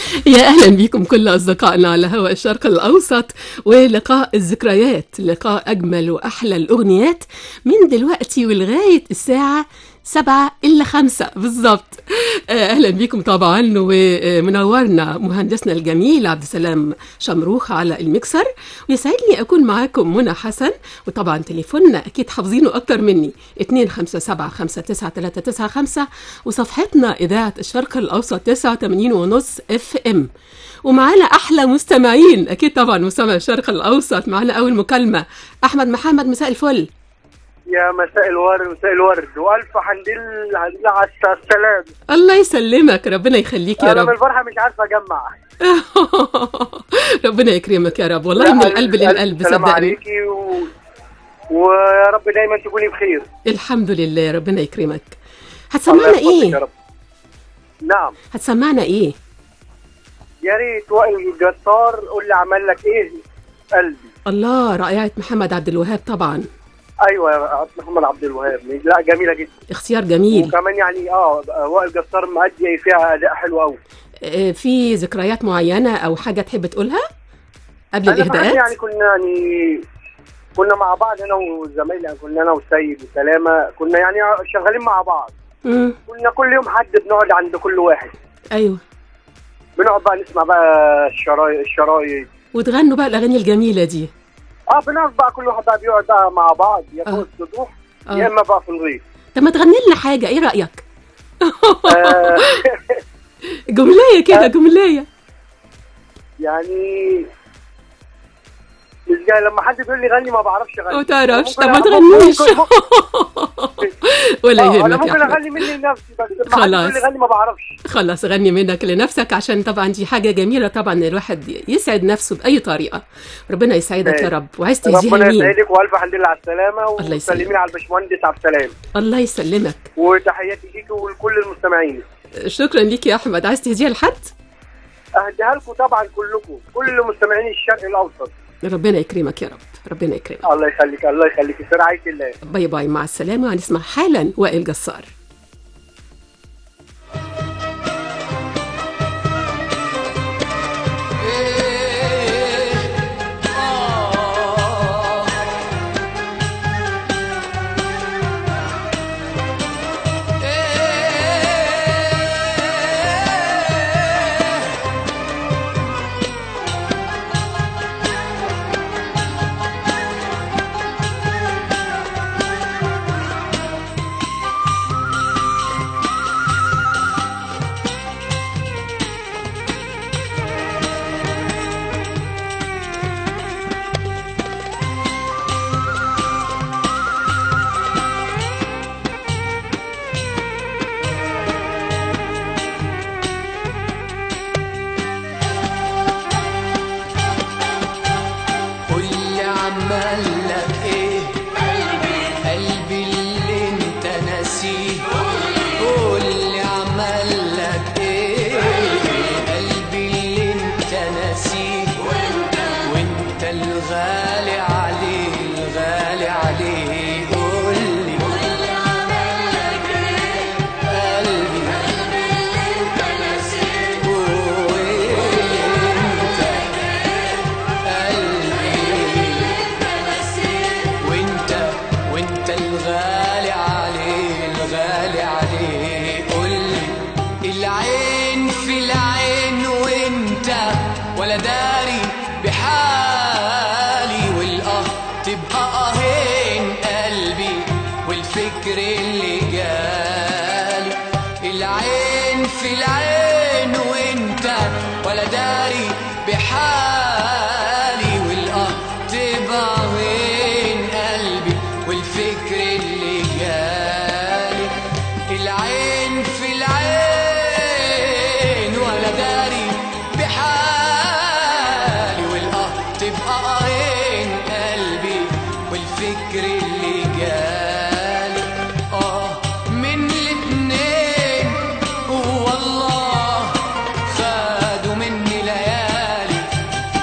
يا أهلا بكم كل أصدقائنا على هواء الشرق الأوسط ولقاء الذكريات لقاء أجمل وأحلى الأغنيات من دلوقتي ولغاية الساعة سبعة إلا خمسة بالظبط أهلا بكم طبعا ومنورنا مهندسنا الجميل عبد السلام شمروخ على المكسر ويسعدني أكون معاكم منى حسن وطبعا تليفوننا أكيد حافظينه أكتر مني 257 وصفحتنا إذاعة الشرق الأوسط 89 ونص اف ام ومعانا أحلى مستمعين أكيد طبعا مستمع الشرق الأوسط معانا أول مكالمة أحمد محمد مساء الفل يا مساء الورد مساء الورد والف حمد لله على السلام الله يسلمك ربنا يخليك يا انا من رب الفرحه مش عارفه اجمع ربنا يكرمك يا رب والله من لا، القلب ألف- للقلب ألف سلام صدقني عليكي و... ويا رب دايما تكوني بخير الحمد لله ربنا يكرمك الله هتسمعنا يحفظك يا ايه رب نعم هتسمعنا ايه يا ريت وائل الجسار قول لي عمل لك ايه قلبي الله رائعة محمد عبد الوهاب طبعا ايوه يا عبد محمد عبد الوهاب لا جميله جدا اختيار جميل وكمان يعني اه وائل جسار مأدي فيها اداء حلو قوي آه، في ذكريات معينة او حاجة تحب تقولها قبل انا بحب الاهداءات يعني كنا يعني كنا مع بعض انا وزمايلي يعني كنا انا والسيد وسلامه كنا يعني شغالين مع بعض مم. كنا كل يوم حد بنقعد عند كل واحد ايوه بنقعد بقى نسمع بقى الشرايط الشرايط وتغنوا بقى الاغاني الجميلة دي اه بنقعد بقى كل واحد بقى بيقعد بقى مع بعض يا آه. فوق السطوح آه. يا اما بقى في الغيط طب ما تغني لنا حاجة ايه رأيك آه جملية كده جملية يعني مش جاي لما حد بيقول لي غني ما بعرفش اغني ما تعرفش ممكن طب ما أ- تغنيش ممكن- ممكن- ولا آه، انا يهمك يا ممكن احمد اغني مني لنفسي بس لما حد خلاص. يقول لي غني ما بعرفش خلاص غني منك لنفسك عشان طبعا دي حاجة جميلة طبعا إن الواحد يسعد نفسه بأي طريقة ربنا يسعدك يا ماشي. رب وعايز تهديها ربنا لمين يسعدك والف حمد لله على السلامه الله يسلمك. وسلمين على الباشمهندس عبد السلام الله يسلمك وتحياتي ليكي ولكل المستمعين شكرا ليك يا أحمد عايز تهديها لحد اهديها لكم طبعا كلكم كل مستمعين الشرق الاوسط ربنا يكرمك يا رب ربنا يكرمك الله يخليك الله يخليك في رعايه الله باي باي مع السلامة هنسمع حالا وائل جسار قول لي عمل لك ايه قلبي قلبي اللي انت ناسيه قول لي عمل لك ايه قلبي اللي انت ناسيه وانت وانت الغالي عليه الغالي عليه قول لي قول لي عمل لك ايه قلبي قلبي اللي انت ناسيه وانت وانت وانت الغالي عليه الغالي عليه قولي العين في العين وانت ولا داري بحالي والاه تبقى اهين قلبي والفكر اللي جالي العين في العين وانت ولا داري بحالي والاه تبقى وين قلبي والفكر اللي جالي العين في العين ولا داري بحالي والاه تبقى وين قلبي والفكر اللي جالي اه من الاتنين والله خدوا مني ليالي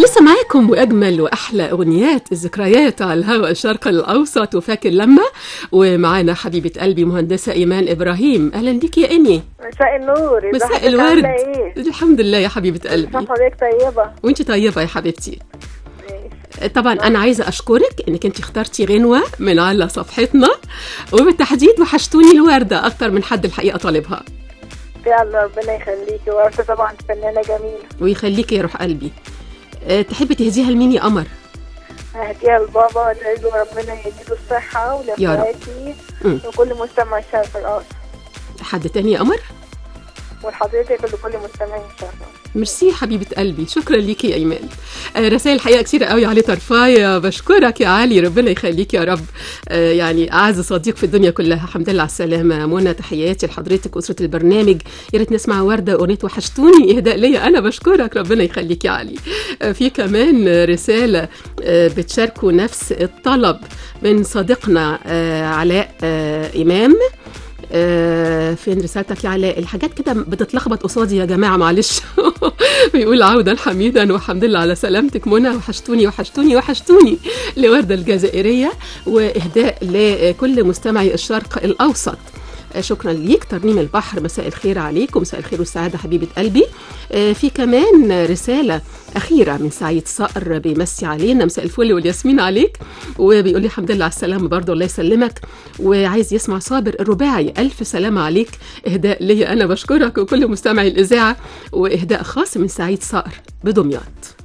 لسه معاكم واجمل واحلى اغنيات الذكريات على الهواء الشرق الاوسط وفاكر لما ومعانا حبيبه قلبي مهندسه ايمان ابراهيم اهلا بيك يا اني مساء النور ازي مساء حضرتك الورد عاملة ايه؟ الحمد لله يا حبيبه صح قلبي حضرتك طيبة وانت طيبه يا حبيبتي ماشي. طبعا انا عايزه اشكرك انك انت اخترتي غنوه من على صفحتنا وبالتحديد وحشتوني الورده اكتر من حد الحقيقه طالبها يلا ربنا يخليكي وعرفت طبعا فنانة جميلة ويخليكي يا روح قلبي أه، تحبي تهديها لمين يا قمر هديها لبابا وادعي له ربنا يديله الصحة يا رب. ولاخواتي مم. وكل مستمع الشرق الأوسط حد تاني يا قمر ولحضرتك ولكل مستمعين الشرق الأوسط ميرسي حبيبة قلبي شكرا ليكي يا إيمان آه، رسائل الحقيقة كتير قوي علي طرفاية بشكرك يا علي ربنا يخليك يا رب آه، يعني أعز صديق في الدنيا كلها الحمد لله على السلامة منى تحياتي لحضرتك أسرة البرنامج يا ريت نسمع وردة أغنية وحشتوني إهداء ليا أنا بشكرك ربنا يخليك يا علي آه، في كمان رسالة آه، بتشاركوا نفس الطلب من صديقنا آه، علاء آه، إمام آه، فين رسالتك يا علاء الحاجات كده بتتلخبط قصادي يا جماعه معلش بيقول عودا حميدا والحمد لله على سلامتك منى وحشتوني وحشتوني وحشتوني لوردة الجزائرية وإهداء لكل مستمعي الشرق الأوسط آه، شكرا ليك ترنيم البحر مساء الخير عليك ومساء الخير والسعادة حبيبة قلبي آه، في كمان رسالة أخيرة من سعيد صقر بيمسي علينا مساء الفل والياسمين عليك وبيقول لي الحمد لله على السلامة برضه الله يسلمك وعايز يسمع صابر الرباعي ألف سلامة عليك إهداء لي أنا بشكرك وكل مستمعي الإذاعة وإهداء خاص من سعيد صقر بدمياط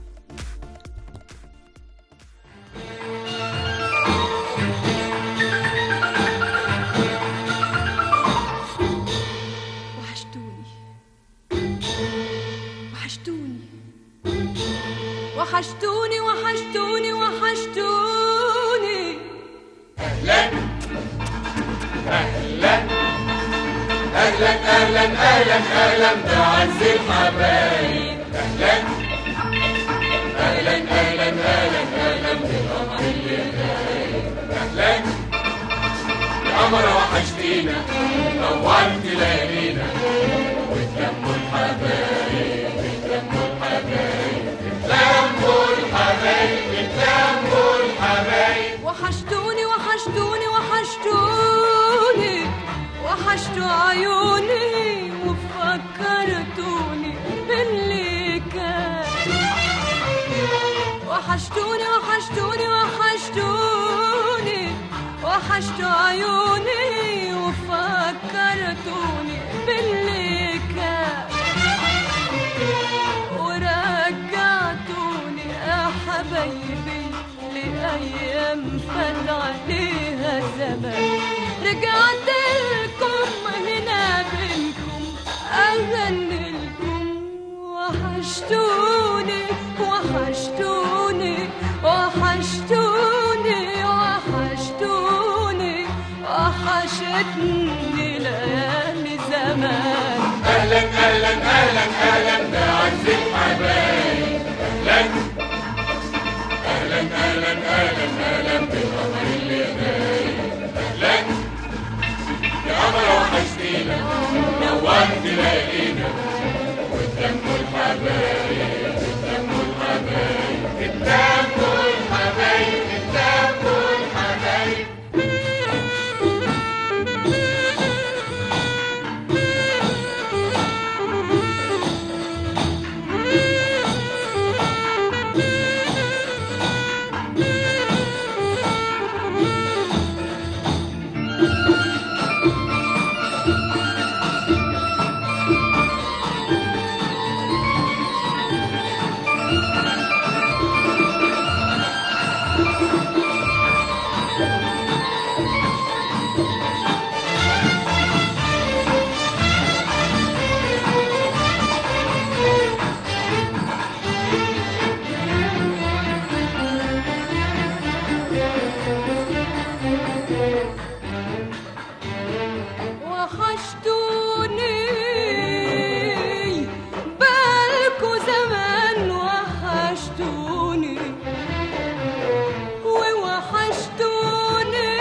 وحشتوني وحشتوني وحشتوني وحشتوني وحشتوني وحشتوني وحشتوني وحشتوني وحشتوا عيوني وفكرتوني باللي كان وحشتوني وحشتوني وحشتوني وحشتوا عيوني وفكرتوني باللي كان ورجعتوني يا حبايبي لأيام فات عليها زمان رجعت لكم هنا بينكم أغني لكم وحشتوني وحشتوني وحشتوني وحشتوني وحشتني ليالي زمان وحشتوني بالكو زمان وحشتوني ووحشتوني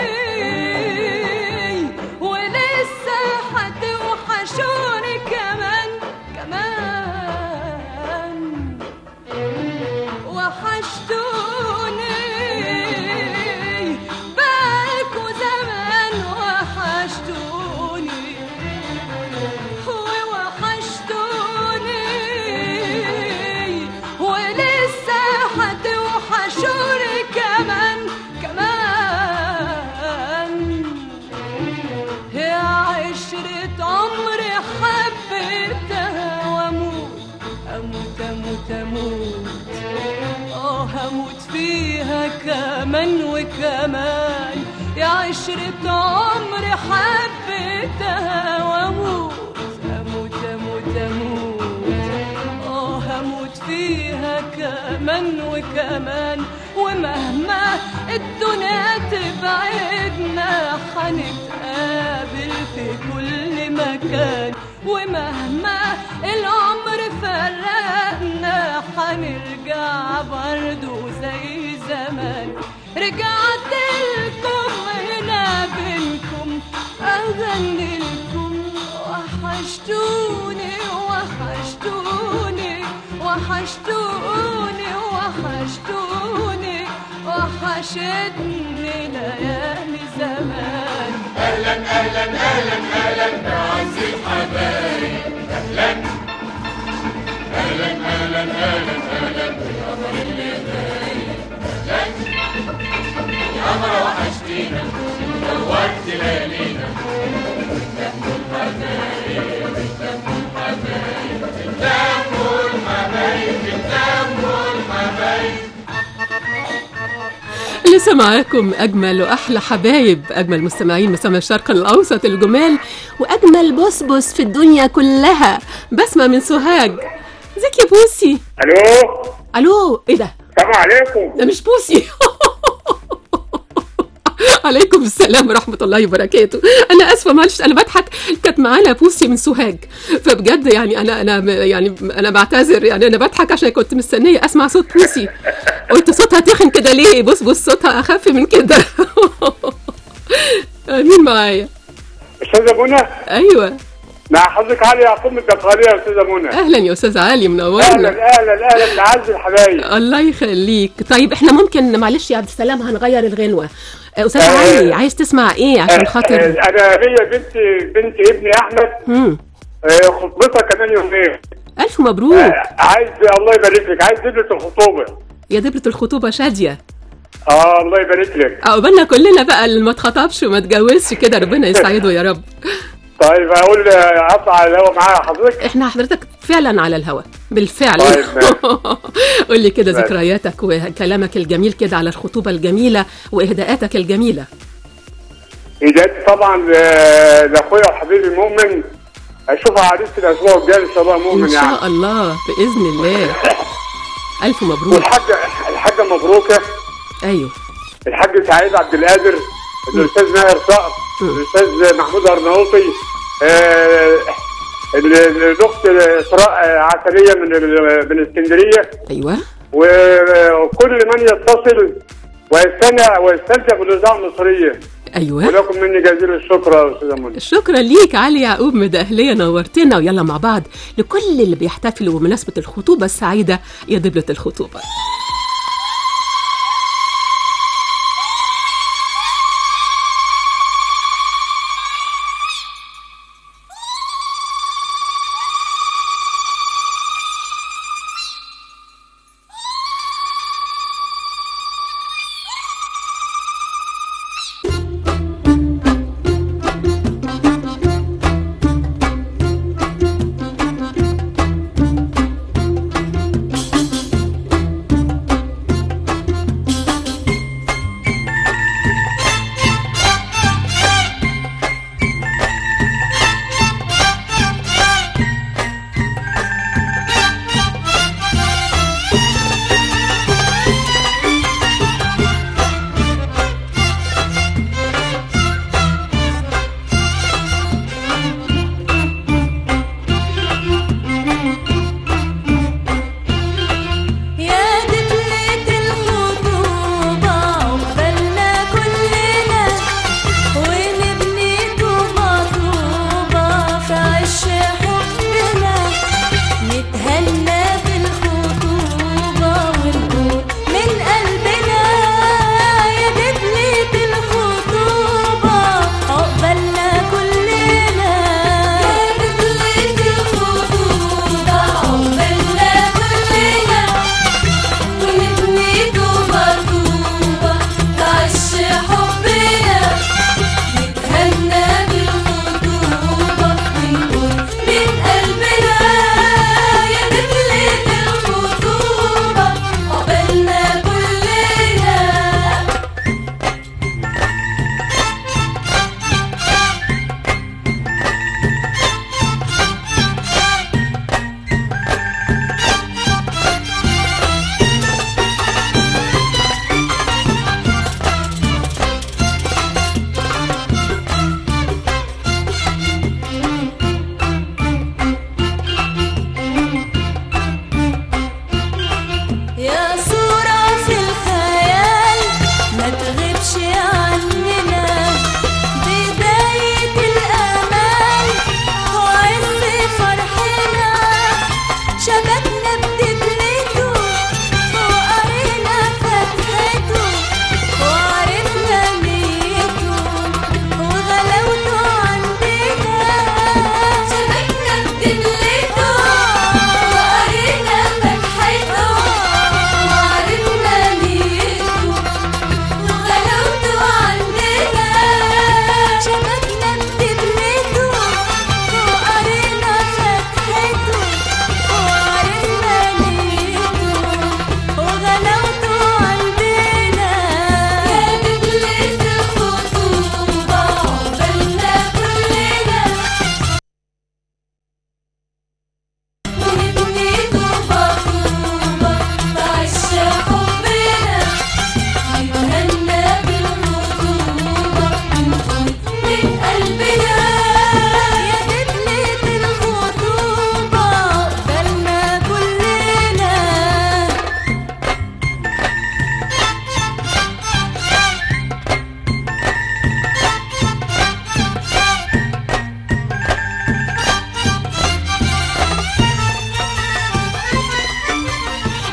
ولسه هتوحشوني كمان كمان اموت اه هموت فيها كمان وكمان يا عشرة عمري حبيتها واموت اموت اموت اموت اه هموت فيها كمان وكمان ومهما الدنيا تبعدنا حنتقابل في كل مكان ومهما العمر فرقنا حنرجع برضو زي زمان رجعت لكم هنا بينكم اغني لكم وحشتوني وحشتوني وحشتوني وحشتوني وحشتني ليالي زمان لسه معاكم أجمل وأحلى حبايب أجمل مستمعين مسامع الشرق الأوسط الجمال وأجمل بصبص في الدنيا كلها بسمة من سوهاج ازيك يا بوسي الو ألو إيه ده السلام عليكم ده مش بوسي عليكم السلام ورحمة الله وبركاته أنا آسفة معلش أنا بضحك كانت معانا بوسي من سوهاج فبجد يعني أنا أنا يعني أنا بعتذر يعني أنا بضحك عشان كنت مستنية أسمع صوت بوسي قلت صوتها تخن كده ليه بص بص صوتها أخف من كده مين معايا استاذه منى أيوه مع حضرتك علي يعقوب من الدقهليه يا استاذه منى أهلا يا أستاذ علي منورنا اهلا اهلا اهلا بالعز الحبايب الله يخليك طيب احنا ممكن معلش يا عبد السلام هنغير الغنوة أستاذ آه. علي عايز تسمع إيه عشان خاطر انا هي بنت بنت ابني احمد مم. آه، خطبتها كمان يومين ألف مبروك آه، عايز الله يبارك لك عايز دبلة الخطوبة يا دبرة الخطوبة شادية اه الله يبارك لك عقبالنا كلنا بقى اللي ما اتخطبش وما اتجوزش كده ربنا يسعده يا رب طيب اقول آه، اطلع على الهوا معايا حضرتك احنا حضرتك فعلا على الهوا بالفعل طيب، ماشي. قول لي كده ماشي. ذكرياتك وكلامك الجميل كده على الخطوبة الجميلة واهداءاتك الجميلة ايجاد طبعا ل- لاخويا وحبيبي المؤمن اشوفها عريس الاسبوع الجاي ان شاء الله مؤمن ان يعني شاء الله باذن الله الف مبروك والحاجه الحاجه مبروكه ايوه الحاج سعيد عبد القادر الاستاذ ماهر صقر مم. الاستاذ محمود ارناوطي آه، ال- ال- الاخت اسراء آه، عسليه من ال- من اسكندريه ايوه وكل من يتصل ويستمع ويستمتع بالاذاعه المصريه ايوه ولكم مني جزيل الشكر يا استاذه منى شكرا ليك علي يعقوب من دهلية نورتنا ويلا مع بعض لكل اللي بيحتفلوا بمناسبة الخطوبة السعيدة يا دبلة الخطوبة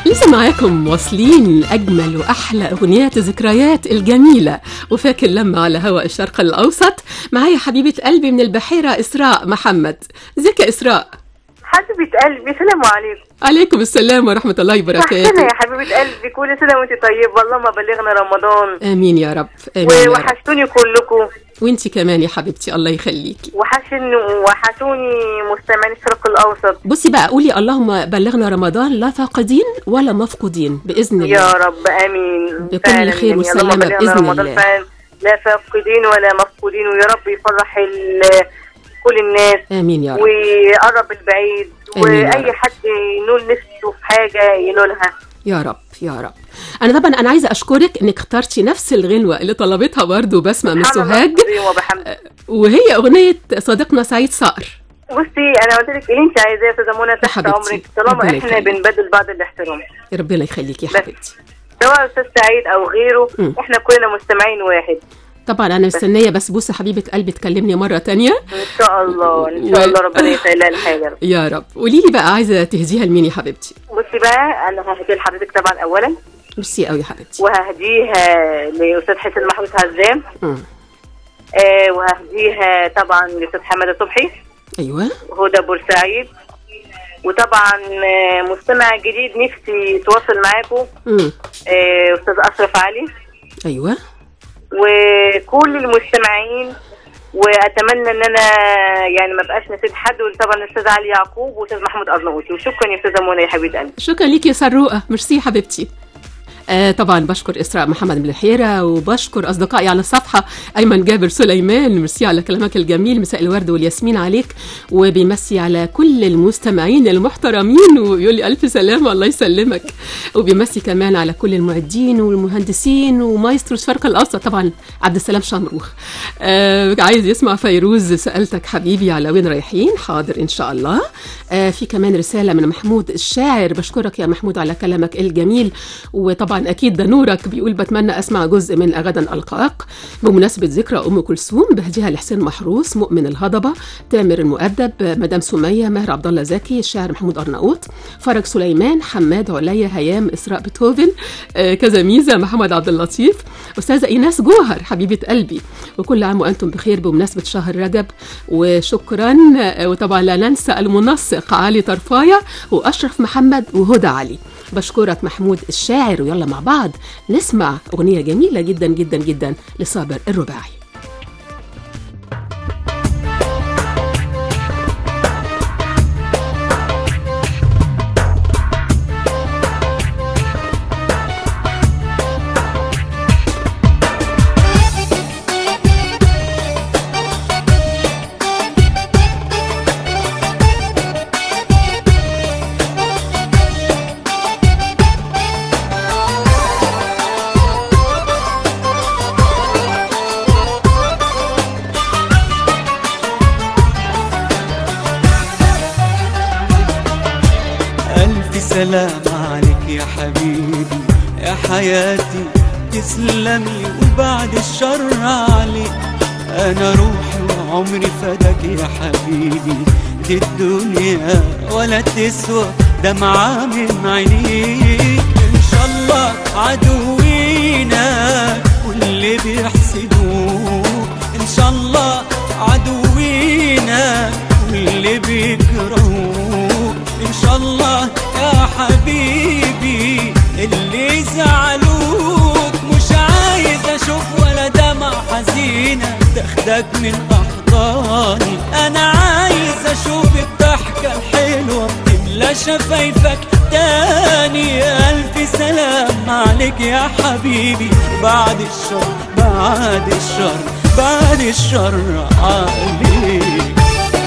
لسه معاكم واصلين أجمل وأحلى أغنيات الذكريات الجميلة وفاكر لما على هواء الشرق الأوسط معايا حبيبة قلبي من البحيرة إسراء محمد ازيك يا إسراء حبيبة قلبي سلام عليكم عليكم السلام ورحمة الله وحشنا وبركاته يا حبيبة قلبي كل سنة وانت طيب والله ما بلغنا رمضان آمين يا رب آمين يا رب ووحشتوني كلكم وانتي كمان يا حبيبتي الله يخليكي وحشن وحشوني مستمعين الشرق الأوسط بصي بقى قولي اللهم بلغنا رمضان لا فاقدين ولا مفقودين بإذن الله يا رب آمين بكل فعلاً خير يعني وسلامة اللهم بلغنا بإذن رمضان الله. فعلاً لا فاقدين ولا مفقودين ويا رب يفرح ال- كل الناس آمين يا رب ويقرب البعيد آمين يا واي رب. حد ينول نفسه في حاجه ينولها يا رب يا رب انا طبعا انا عايزه اشكرك انك اخترتي نفس الغنوه اللي طلبتها برضو بسمه من سبحان الله سوهاج العظيم وبحمده وهي اغنيه صديقنا سعيد صقر بصي انا قلت لك اللي انت عايزاه يا استاذه منى تحت حبيبتي. امرك طالما ربنا احنا يخليك. بنبادل بعض الاحترام ربنا يخليكي يا بس. حبيبتي سواء استاذ سعيد او غيره مم. احنا كلنا مستمعين واحد طبعا انا مستنيه بس بوسه حبيبه قلبي تكلمني مره تانية ان شاء الله ان شاء و- الله ربنا يسهلها الحاجه يا رب قولي لي بقى عايزه تهديها لمين يا حبيبتي بصي بقى انا ههدي لحضرتك طبعا اولا ميرسي قوي يا حبيبتي وههديها لاستاذ حسين محمود هزام مم. آه وههديها طبعا لاستاذ حماده صبحي ايوه هدى بورسعيد وطبعا آه، مستمع جديد نفسي يتواصل معاكم مم. آه، استاذ اشرف علي ايوه وكل المستمعين واتمنى ان انا يعني ما بقاش نسيت حد وطبعا الاستاذ علي يعقوب واستاذ محمود ارناؤوطي وشكرا يا استاذه منى يا حبيبه قلبي شكرا ليكي يا سروقه ميرسي حبيبتي آه طبعا بشكر اسراء محمد من الحيره وبشكر اصدقائي على الصفحه ايمن جابر سليمان ميرسي على كلامك الجميل مساء الورد والياسمين عليك وبيمسي على كل المستمعين المحترمين ويقول لي الف سلامه الله يسلمك وبيمسي كمان على كل المعدين والمهندسين ومايسترو شرق الاوسط طبعا عبد السلام شمروخ آه عايز يسمع فيروز سالتك حبيبي على وين رايحين حاضر ان شاء الله آه في كمان رساله من محمود الشاعر بشكرك يا محمود على كلامك الجميل وطبعا اكيد ده نورك بيقول بتمنى اسمع جزء من غدا القاك بمناسبه ذكرى ام كلثوم بهديها لحسين محروس مؤمن الهضبه تامر المؤدب مدام سميه ماهر عبد الله زكي الشاعر محمود ارناؤوط فرج سليمان حماد عليا هيام اسراء بيتهوفن آه كذا ميزه محمد عبد اللطيف استاذه ايناس جوهر حبيبه قلبي وكل عام وانتم بخير بمناسبه شهر رجب وشكرا آه، وطبعا لا ننسى المنسق علي طرفايه واشرف محمد وهدى علي بشكرك محمود الشاعر ويلا مع بعض نسمع اغنيه جميله جدا جدا جدا لصابر الرباعي ألف سلام عليك يا حبيبي يا حياتي تسلمي وبعد الشر عليك أنا روحي وعمري فداك يا حبيبي دي الدنيا ولا تسوى دمعة من عينيك إن شاء الله عدوينا واللي بيحسدوك إن شاء الله عدوينا واللي بيكرهوك إن شاء الله يا حبيبي اللي زعلوك مش عايز أشوف ولا دمع حزينة تاخدك من أحضاني أنا عايز أشوف الضحكة الحلوة بتملى شفايفك تاني ألف سلام عليك يا حبيبي بعد الشر بعد الشر بعد الشر عليك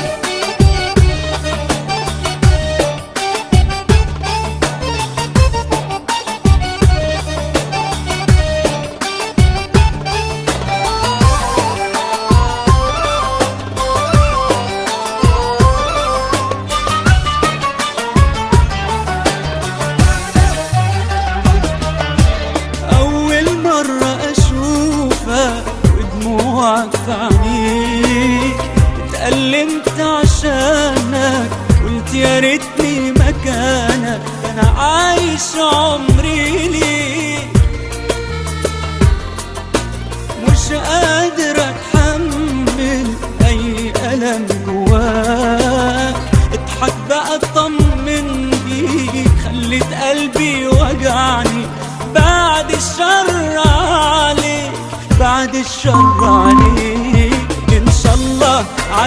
أول مرة أشوفك ودموعك في عينيك اتألمت عشانك قلت يا ريتني مكانك انا عايش عمري ليك مش قادر اتحمل اي الم جواك اضحك بقى اطمن بيك خليت قلبي وجعني بعد الشر عليك بعد الشر عليك ان شاء الله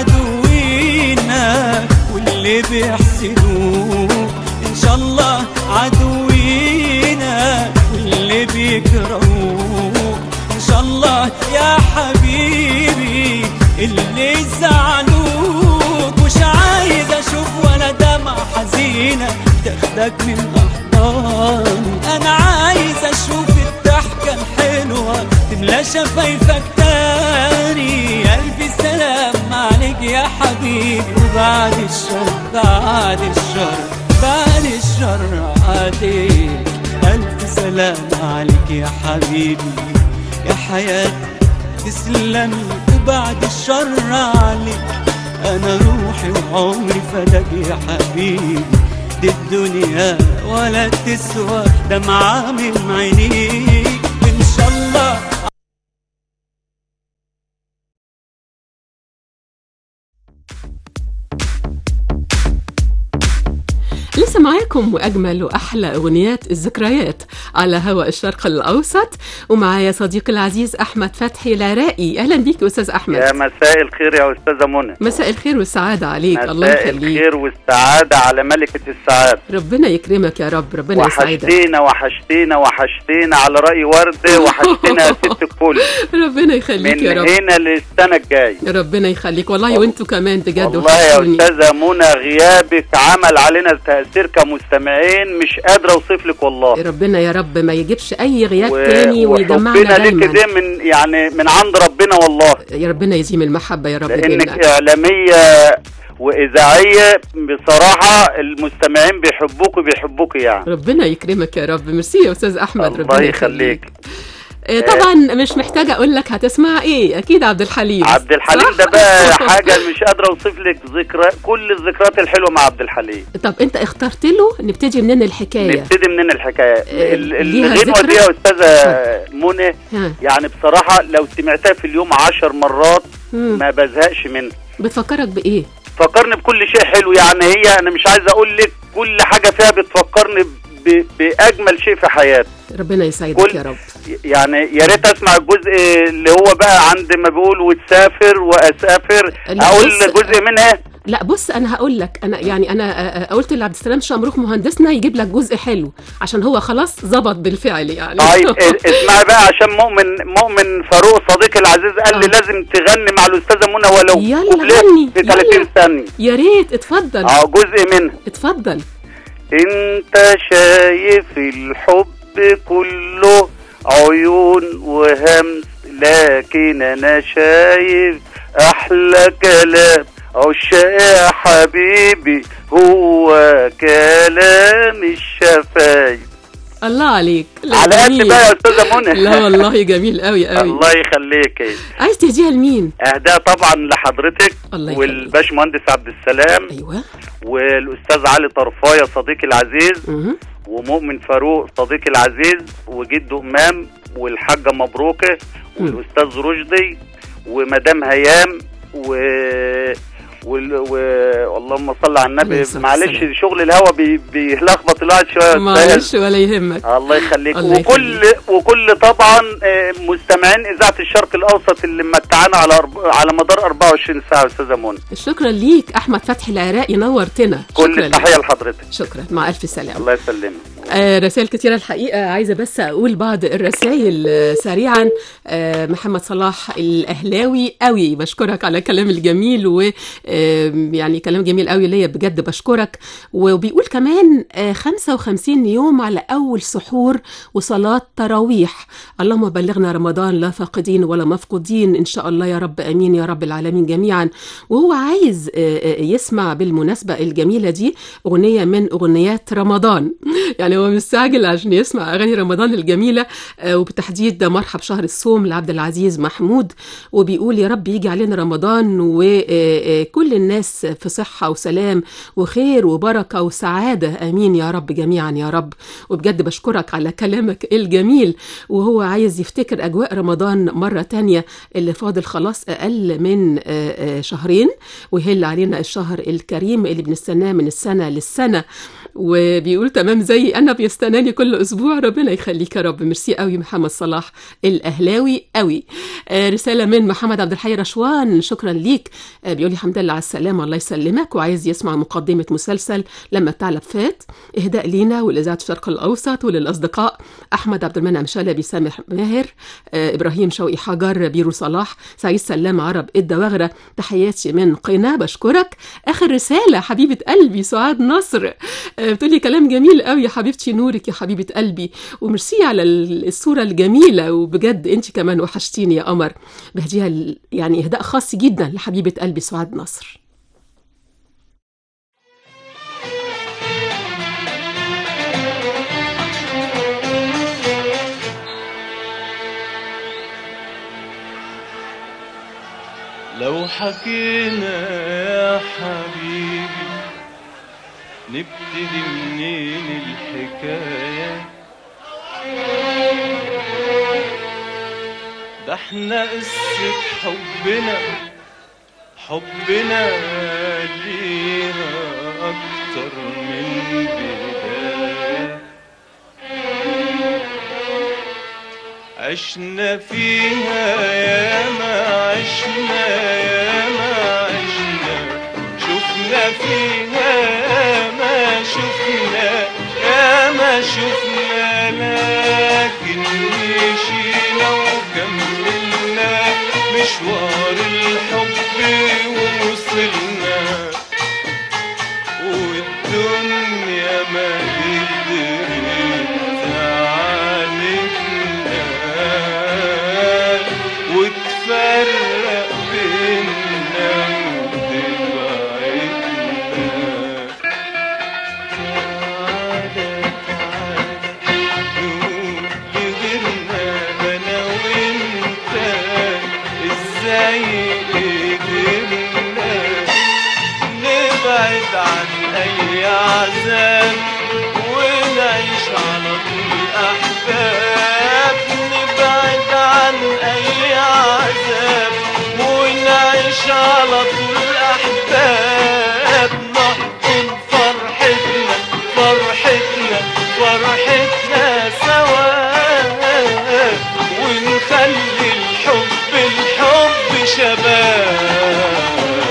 عدوينا واللي بيحسدوك ان شاء الله عدوينا واللي بيكرهوك ان شاء الله يا حبيبي اللي زعلوك مش عايز اشوف ولا دمع حزينه تاخدك من احضاني انا عايز اشوف الضحكه الحلوه تملى شفايفك تاني الف سلام عليك يا حبيبي وبعد الشر بعد الشر بعد الشر عليك الف سلام عليك يا حبيبي يا حياتي تسلم وبعد الشر عليك انا روحي وعمري فداك يا حبيبي دي الدنيا ولا تسوى دمعة من عينيك ان شاء الله لسه معاكم واجمل واحلى اغنيات الذكريات على هواء الشرق الاوسط ومعايا صديقي العزيز احمد فتحي العراقي اهلا بيك يا استاذ احمد يا مساء الخير يا استاذه منى مساء الخير والسعاده عليك الله مساء يخليك الخير والسعاده على ملكه السعاده ربنا يكرمك يا رب ربنا يسعدك وحشتينا وحشتينا وحشتينا على راي ورد وحشتينا يا ست الكل ربنا يخليك من يا رب هنا للسنه الجايه ربنا يخليك والله وانتوا كمان بجد والله يا وحشتوني. استاذه منى غيابك عمل علينا تاثير كمستمعين مش قادره اوصف لك والله ربنا يا رب ما يجيبش اي غياب و- تاني ويجمعنا وحبنا ليك دايما ده من يعني من عند ربنا والله يا ربنا يزيم المحبه يا رب لانك بينا اعلاميه واذاعيه بصراحه المستمعين بيحبوك وبيحبوك يعني ربنا يكرمك يا رب ميرسي يا استاذ احمد الله ربنا يخليك آه، طبعا مش محتاجه اقول لك هتسمع ايه اكيد عبد الحليم عبد الحليم صح؟ ده بقى حاجه مش قادره اوصف لك ذكرى كل الذكريات الحلوه مع عبد الحليم طب انت اخترت له نبتدي منين الحكايه نبتدي منين الحكايه آه، ال- ليها الغنوه ذكرى؟ دي يا استاذه منى ها يعني بصراحه لو سمعتها في اليوم عشر مرات مم. ما بزهقش منها بتفكرك بايه فكرني بكل شيء حلو يعني هي انا مش عايز اقول لك كل حاجه فيها بتفكرني ب- باجمل شيء في حياتي ربنا يسعدك كل- يا رب يعني يا ريت اسمع الجزء اللي هو بقى عند ما بيقول وتسافر واسافر لا، اقول بص- جزء منها لا بص انا هقول لك انا يعني انا آه، آه، قلت لعبد السلام شمروخ مهندسنا يجيب لك جزء حلو عشان هو خلاص ظبط بالفعل يعني طيب ا- اسمعي بقى عشان مؤمن مؤمن فاروق صديقي العزيز قال لي آه. لازم تغني مع الاستاذه منى ولو يلا كوبليه غني، في 30 يلا. ثانيه يا ريت اتفضل اه جزء منها اتفضل انت شايف الحب كله عيون وهمس لكن انا شايف احلى كلام عشاق يا حبيبي هو كلام الشفايف الله عليك لا على قد جميل. بقى يا استاذه منى لا والله جميل قوي قوي الله يخليك عايز تهديها لمين اهداء طبعا لحضرتك الله يخليك. والباش مهندس عبد السلام ايوه والاستاذ علي طرفايه صديقي العزيز مهم. ومؤمن فاروق صديقي العزيز وجده امام والحاجه مبروكه والاستاذ رشدي ومدام هيام و وال... و... اللهم صل على عليه النبي الصلاة معلش والسلام. شغل الهوا بي... بيلخبط الواحد شويه يا معلش أستاذ. ولا يهمك الله يخليك الله وكل وكل طبعا آه، مستمعين اذاعه الشرق الاوسط اللي متعانا على أرب... على مدار 24 ساعه يا استاذه منى شكرا ليك احمد فتحي العراقي نورتنا كل شكرا التحيه ليك. لحضرتك شكرا مع الف سلامه الله يسلمك آه رسائل كتيرة الحقيقة عايزة بس أقول بعض الرسائل آه سريعا آه محمد صلاح الأهلاوي قوي بشكرك على الكلام الجميل و آه يعني كلام جميل قوي ليا بجد بشكرك وبيقول كمان آه 55 يوم على أول سحور وصلاة تراويح اللهم بلغنا رمضان لا فاقدين ولا مفقودين إن شاء الله يا رب أمين يا رب العالمين جميعا وهو عايز آه آه، يسمع بالمناسبة الجميلة دي أغنية من أغنيات رمضان يعني هو هو مستعجل عشان يسمع اغاني رمضان الجميله آه، وبالتحديد مرحب شهر الصوم لعبد العزيز محمود وبيقول يا رب يجي علينا رمضان وكل الناس في صحه وسلام وخير وبركه وسعاده امين يا رب جميعا يا رب وبجد بشكرك على كلامك الجميل وهو عايز يفتكر اجواء رمضان مره تانية اللي فاضل خلاص اقل من آه، آه، شهرين ويهل علينا الشهر الكريم اللي بنستناه من السنه للسنه وبيقول تمام زي انا بيستناني كل اسبوع ربنا يخليك يا رب ميرسي قوي محمد صلاح الاهلاوي قوي آه، رساله من محمد عبد الحي رشوان شكرا ليك آه، بيقول لي الحمد لله على السلامه الله يسلمك وعايز يسمع مقدمه مسلسل لما الثعلب فات اهداء لينا ولاذاعه الشرق الاوسط وللاصدقاء احمد عبد المنعم شلبي سامح ماهر آه، ابراهيم شوقي حجر بيرو صلاح سعيد سلام عرب الدواغره تحياتي من قنا بشكرك اخر رساله حبيبه قلبي سعاد نصر آه، بتقولي كلام جميل قوي يا حبيبتي نورك يا حبيبه قلبي وميرسي على ال- الصوره الجميله وبجد انت كمان وحشتيني يا قمر بهديها ال- يعني اهداء خاص جدا لحبيبه قلبي سعاد نصر لو حكينا يا حبيبي نبتدي منين الحكاية ده احنا قصة حبنا حبنا ليها أكتر من بداية عشنا فيها يا ما عشنا يا ما عشنا شفنا فيها يا ما شفنا يا ما شفنا لكن مشينا وكملنا مشوار الحب ووصلنا والدنيا ما قدرت تعاندنا وتفرق بينا وتبعدنا تعالى تعالى نقول لغيرنا انا وانت ازاي قدرنا نبعد عن اي عذاب ونعيش على طول احباب نبعد عن اي عذاب ونعيش على طول احباب نحضن فرحتنا فرحتنا فرحتنا سوا ونخلي الحب الحب شباب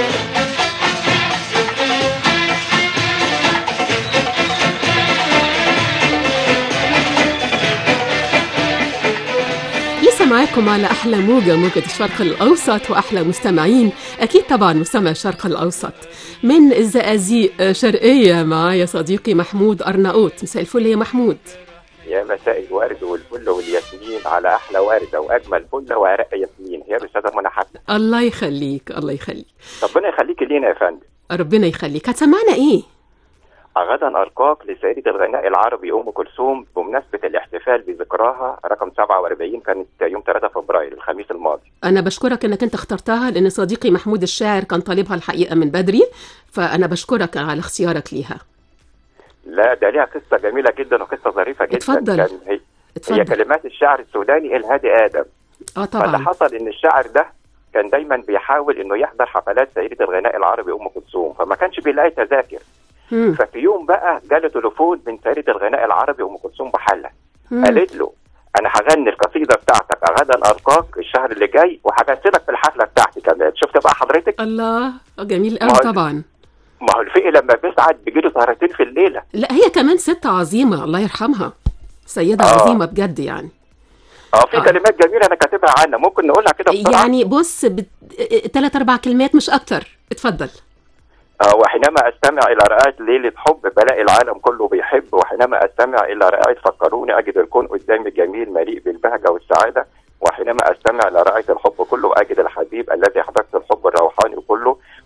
لسه معاكم على أحلى موجة موجة الشرق الأوسط وأحلى مستمعين أكيد طبعا مستمع الشرق الأوسط من الزقازيق آه، شرقية معايا صديقي محمود أرناؤوط مساء الفل يا محمود يا مساء الورد والفل والياسمين على احلى ورده واجمل فل وعرق ياسمين هي الاستاذه منى حسن الله يخليك الله يخليك ربنا يخليكي لينا يا فندم ربنا يخليك هتسمعنا إيه؟ غدا ألقاك لسيدة الغناء العربي أم كلثوم بمناسبة الاحتفال بذكراها رقم 47 كانت يوم 3 فبراير الخميس الماضي أنا بشكرك إنك أنت اخترتها لأن صديقي محمود الشاعر كان طالبها الحقيقة من بدري فأنا بشكرك على اختيارك ليها لا ده ليها قصة جميلة جدا وقصة ظريفة جدا اتفضل. كان هي, هي اتفضل كلمات الشاعر السوداني الهادي آدم اه فاللي طبعا حصل إن الشاعر ده كان دايما بيحاول إنه يحضر حفلات سيدة الغناء العربي أم كلثوم فما كانش بيلاقي تذاكر مم. ففي يوم بقى جاله تليفون من سيدة الغناء العربي أم كلثوم بحلة مم. قالت له انا هغني القصيده بتاعتك غدا القاك الشهر اللي جاي وهجسدك في الحفله بتاعتي كمان شفت بقى حضرتك الله آه، جميل قوي ما هو- طبعا ما هو الفقه لما بيسعد بيجيله سهرتين في الليله لا هي كمان ست عظيمة الله يرحمها سيدة آه. عظيمة بجد يعني اه في آه. كلمات جميله انا كاتبها عنها ممكن نقولها كده بسرعه يعني بص بت... ثلاث أربع كلمات مش أكتر اتفضل آه وحينما استمع الى رائعه ليله حب بلاقي العالم كله بيحب وحينما استمع الى رائعه فكروني اجد الكون قدامي جميل مليء بالبهجه والسعاده وحينما استمع الى رائعه الحب كله اجد الحبيب الذي حدث الحب الروحاني كله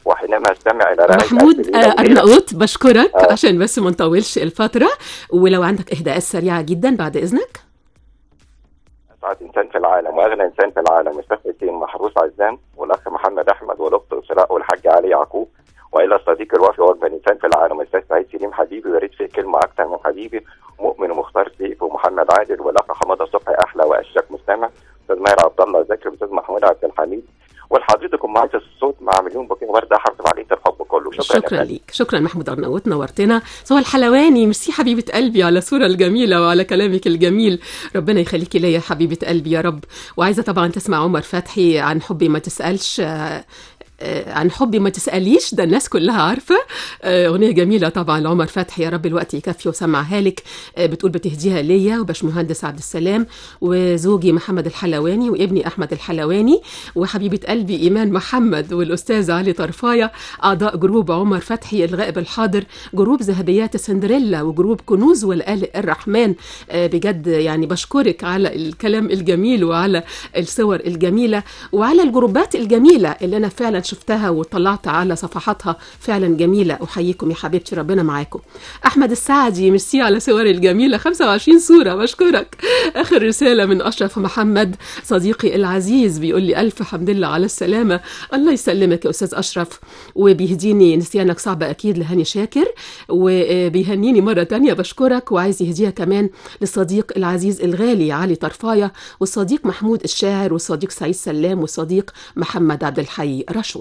وحينما استمع الى رائعه محمود ألف آه، ليلة وليلة. أرناؤوط بشكرك آه. عشان بس ما نطولش الفترة ولو عندك إهداءات سريعة جدا بعد إذنك اسعد انسان في العالم واغنى انسان في العالم استاذ حسين محروس عزام والاخ محمد احمد والاخت اسراء والحاج علي يعقوب والى الصديق الوفي واجمل انسان في العالم استاذ سعيد سليم حبيبي ويا ريت في كلمه اكتر من حبيبي مؤمن ومختار سيف ومحمد عادل والاخ حماده صبحي احلى واشيك مستمع استاذ ماهر عبد الله زكي واستاذ محمود عبد الحميد ولحضرتكم معاذ الصوت مع مليون بوكيه ورده حافظ عليه الحب كله شكرا, يا شكرا فندم. ليك شكرا محمود أرناؤوط نورتنا سهى الحلواني ميرسي حبيبة قلبي على الصورة الجميلة وعلى كلامك الجميل ربنا يخليكي ليا يا حبيبة قلبي يا رب وعايزة طبعا تسمع عمر فتحي عن حبي ما تسألش آه، آه، عن حبي ما تسأليش ده الناس كلها عارفة آه، أغنية جميلة طبعا لعمر فتحي يا رب الوقت يكفي وسمعها لك آه، بتقول بتهديها ليا وباشمهندس عبد السلام وزوجي محمد الحلواني وابني أحمد الحلواني وحبيبة قلبي إيمان محمد والأستاذ علي طرفاية أعضاء جروب عمر فتحي الغائب الحاضر جروب ذهبيات سندريلا وجروب كنوز والآلئ الرحمن آه، بجد يعني بشكرك على الكلام الجميل وعلى الصور الجميلة وعلى الجروبات الجميلة اللي أنا فعلا شفتها وطلعت على صفحاتها فعلا جميلة أحييكم يا حبيبتي ربنا معاكم أحمد السعدي ميرسي على صور الجميلة 25 صورة بشكرك آخر رسالة من أشرف محمد صديقي العزيز بيقول لي ألف حمد لله على السلامة الله يسلمك يا أستاذ أشرف وبيهديني نسيانك صعب أكيد لهاني شاكر وبيهنيني مرة تانية بشكرك وعايز يهديها كمان للصديق العزيز الغالي علي طرفاية والصديق محمود الشاعر والصديق سعيد سلام والصديق محمد عبد الحي رشوان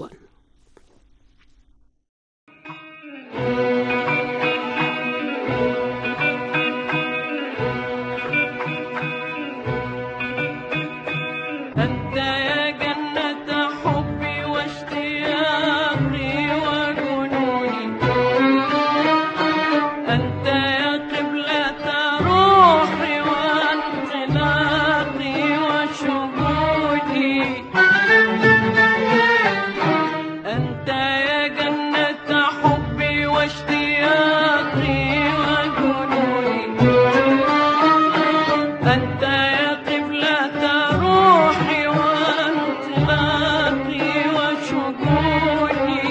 أنت يا جنة حبي واشتياقي وجنوني أنت يا قبلة روحي وانطلاقي وشهودي أنت يا جنة حبي واشتياقي وجنوني أنت يا قبلة روحي وانطلاقي وشكوني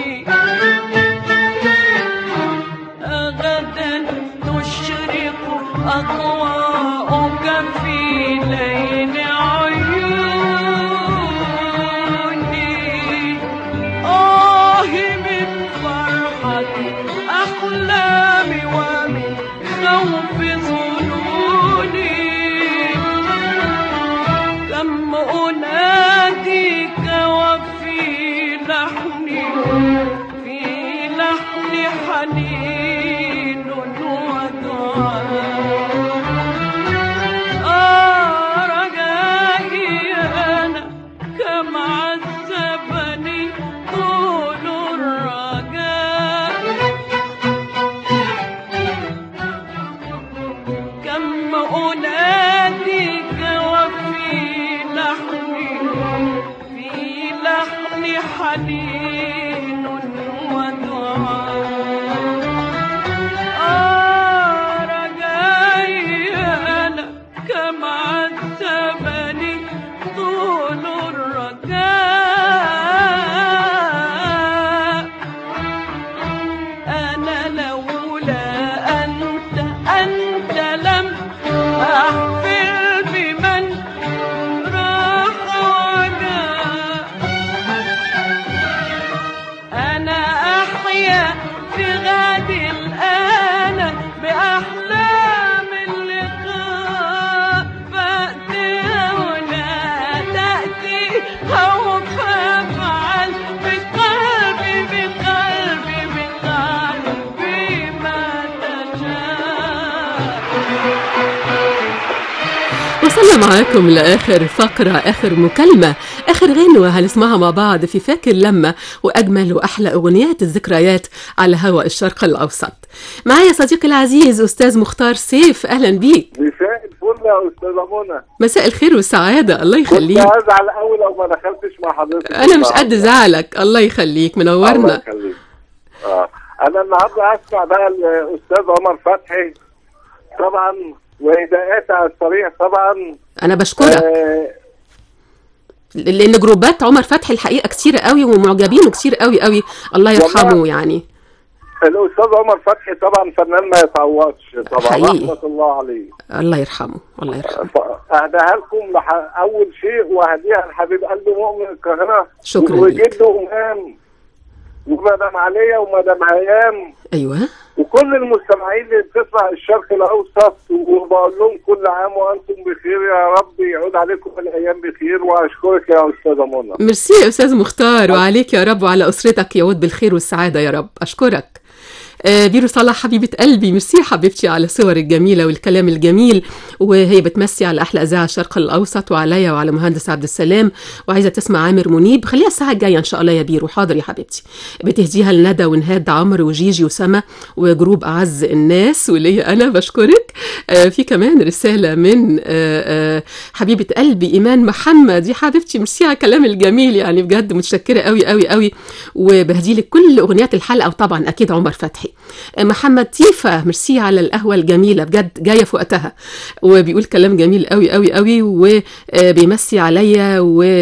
غدا تشرق أضواءك في ليل عيوني آه من فرحة أحلامي ومن خوف ظنوني كم أناديك وفي لحني في لحن حنين ودعاء آه رجائي أنا كم عذبني طول الرجاء كم أناديك وفي لحني في لحن حنين ودعاء آه رجائي أنا كم عذبني طول الرجاء أنا لولا أنت أنت لم أحفل بمن راح وجاء أنا أحيا في غد الآن بأحلام اللقاء فأتي هنا تأتي أو فافعل بقلبي بقلبي بقلبي ما تشاء وصلنا معاكم لآخر فقرة آخر مكالمة آخر غنوة هنسمعها مع بعض في فاكر لما وأجمل وأحلى أغنيات الذكريات على هواء الشرق الأوسط معايا صديقي العزيز أستاذ مختار سيف أهلا بيك مساء الفل يا استاذه منى مساء الخير والسعادة الله كنت يخليك هزعل قوي لو ما دخلتش مع حضرتك أنا مش قد زعلك الله يخليك الله منورنا يخليك اه انا النهارده اسمع بقى الاستاذ عمر فتحي طبعا وهدايات على الطريق طبعا أنا بشكرك آه لان جروبات عمر فتحي الحقيقه كتير قوي ومعجبين كتير قوي قوي الله يرحمه والله. يعني الاستاذ عمر فتحي طبعا فنان ما يتعوضش طبعا حقيقي. رحمه الله عليه الله يرحمه الله يرحمه اهداها لكم لح... اول شيء واهديها لحبيب قلبي مؤمن القاهره شكراً وجده امام ومدام عليا ومدام هيام ايوه وكل المستمعين اللي بتسمع الشرق الاوسط وبقول لهم كل عام وانتم بخير يا رب يعود عليكم الايام بخير واشكرك يا استاذه منى ميرسي يا استاذ مختار وعليك يا رب وعلى اسرتك يعود بالخير والسعاده يا رب اشكرك آه، بيرو صلاح حبيبة قلبي ميرسي حبيبتي على الصور الجميلة والكلام الجميل وهي بتمسي على أحلى إذاعة الشرق الأوسط وعليا وعلى مهندس عبد السلام وعايزة تسمع عامر منيب خليها الساعة الجاية إن شاء الله يا بيرو حاضر يا حبيبتي بتهديها لندى ونهاد عمرو وجيجي وسما وجروب أعز الناس وليا أنا بشكرك آه، في كمان رسالة من آه، آه، حبيبة قلبي إيمان محمد يا حبيبتي ميرسي على الكلام الجميل يعني بجد متشكرة قوي قوي قوي وبهديلك كل أغنيات الحلقة وطبعا أكيد عمر فتحي محمد تيفا ميرسي على القهوة الجميلة بجد جاية في وقتها وبيقول كلام جميل قوي قوي قوي وبيمسي عليا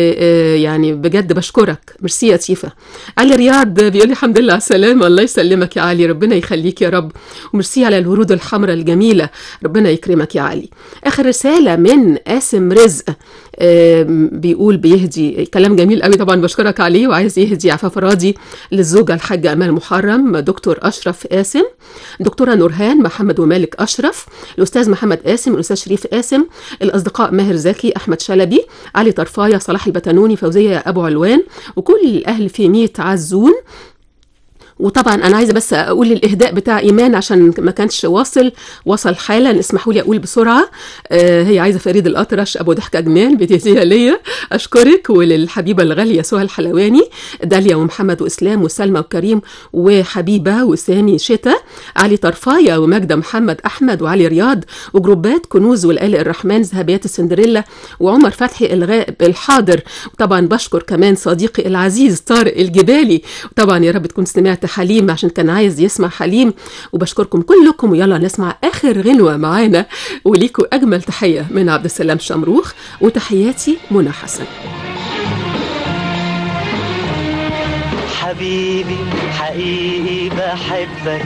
ويعني بجد بشكرك ميرسي يا تيفا علي رياض بيقول لي الحمد لله على السلامة الله يسلمك يا علي ربنا يخليك يا رب وميرسي على الورود الحمراء الجميلة ربنا يكرمك يا علي آخر رسالة من قاسم رزق آم، بيقول بيهدي كلام جميل قوي طبعا بشكرك عليه وعايز يهدي عفاف راضي للزوجة الحاجة أمال محرم دكتور أشرف قاسم دكتورة نورهان محمد ومالك أشرف الأستاذ محمد قاسم الأستاذ شريف قاسم الأصدقاء ماهر زكي أحمد شلبي علي طرفاية صلاح البتنوني فوزية أبو علوان وكل الأهل في ميت عزون وطبعا انا عايزه بس اقول الاهداء بتاع ايمان عشان ما كانش واصل وصل حالا اسمحوا لي اقول بسرعه آه هي عايزه فريد الاطرش ابو ضحكه جنان بتهديها ليا اشكرك وللحبيبه الغاليه سهى الحلواني داليا ومحمد واسلام وسلمى وكريم وحبيبه وسامي شتا علي طرفايه وماجده محمد احمد وعلي رياض وجروبات كنوز والآل الرحمن ذهبيات السندريلا وعمر فتحي الغائب الحاضر وطبعا بشكر كمان صديقي العزيز طارق الجبالي وطبعا يا رب تكون سمعت حليم عشان كان عايز يسمع حليم وبشكركم كلكم ويلا نسمع اخر غنوه معانا وليكوا اجمل تحيه من عبد السلام شمروخ وتحياتي منى حسن حبيبي حقيقي بحبك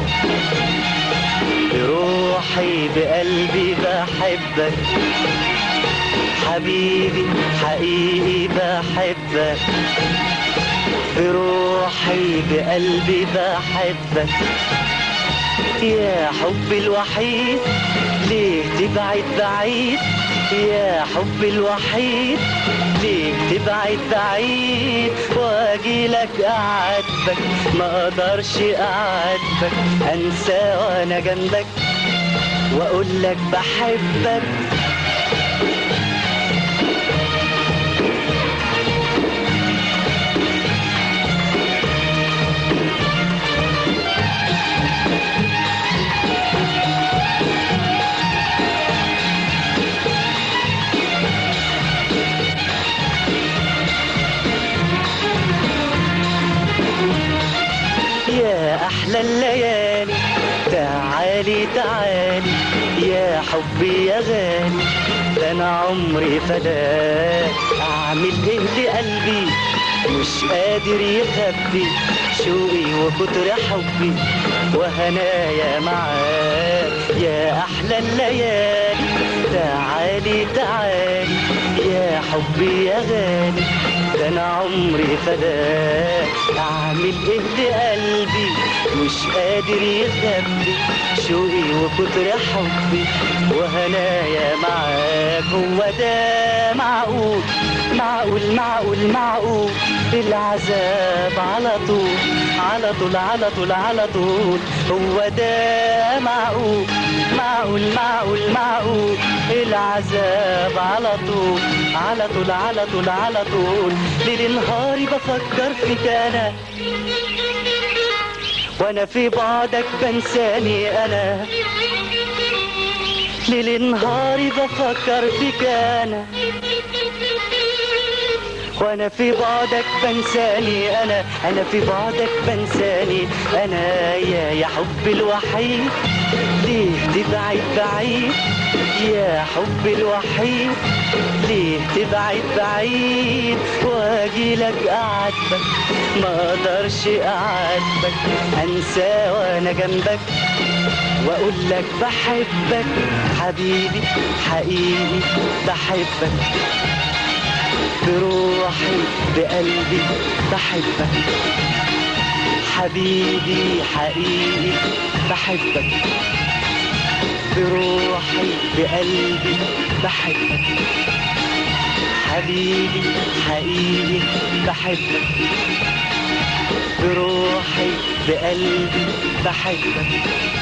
بروحي بقلبي بحبك حبيبي حقيقي بحبك بروحي بقلبي بحبك يا حبي الوحيد ليه تبعد بعيد يا حبي الوحيد ليه تبعد بعيد واجي لك اعاتبك ما اقدرش اعاتبك انسى وانا جنبك واقول لك بحبك يا احلى الليالي تعالي تعالي يا حبي يا غالي ده انا عمري فداك اعمل ايه لقلبي مش قادر يخبي شوقي وكتر حبي وهنايا معاك يا احلى الليالي تعالي تعالي يا حبي يا غالي ده انا عمري فداك اعمل ايه لقلبي مش قادر يخبي شوقي وكتر حبي وهنايا معاك هو ده معقول معقول معقول معقول العذاب على طول على طول على طول على طول هو ده معقول معقول معقول معقول العذاب على طول على طول على طول على طول ليل نهاري بفكر فيك انا وانا في بعدك بنساني انا ليل نهاري بفكر فيك انا وانا في بعدك بنساني انا انا في بعدك بنساني انا يا يا حبي الوحيد ليه تبعد بعيد يا حبي الوحيد ليه تبعد بعيد واجي لك اعاتبك ما اقدرش اعاتبك انسى وانا جنبك واقول لك بحبك حبيبي حقيقي بحبك بروحي بقلبي بحبك حبيبي حقيقي بحبك بروحي بقلبي بحبك حبيبي حقيقي بحبك بروحي بقلبي بحبك